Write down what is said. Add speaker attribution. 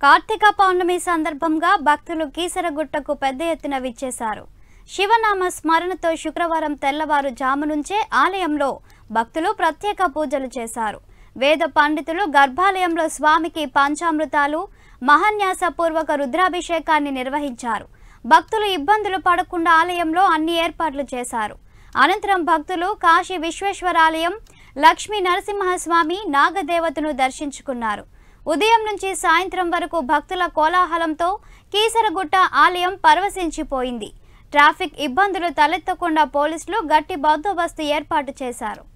Speaker 1: కార్తీక పౌర్ణమి సందర్భంగా భక్తులు కీసరగుట్టకు పెద్ద ఎత్తున విచ్చేశారు శివనామ స్మరణతో శుక్రవారం తెల్లవారు జాము నుంచే ఆలయంలో భక్తులు ప్రత్యేక పూజలు చేశారు వేద పండితులు గర్భాలయంలో స్వామికి పంచామృతాలు మహాన్యాసపూర్వక రుద్రాభిషేకాన్ని నిర్వహించారు భక్తులు ఇబ్బందులు పడకుండా ఆలయంలో అన్ని ఏర్పాట్లు చేశారు అనంతరం భక్తులు కాశీ విశ్వేశ్వరాలయం లక్ష్మీ నరసింహస్వామి నాగదేవతను దర్శించుకున్నారు ఉదయం నుంచి సాయంత్రం వరకు భక్తుల కోలాహలంతో కీసరగుట్ట ఆలయం పరవశించిపోయింది ట్రాఫిక్ ఇబ్బందులు తలెత్తకుండా పోలీసులు గట్టి బందోబస్తు ఏర్పాటు చేశారు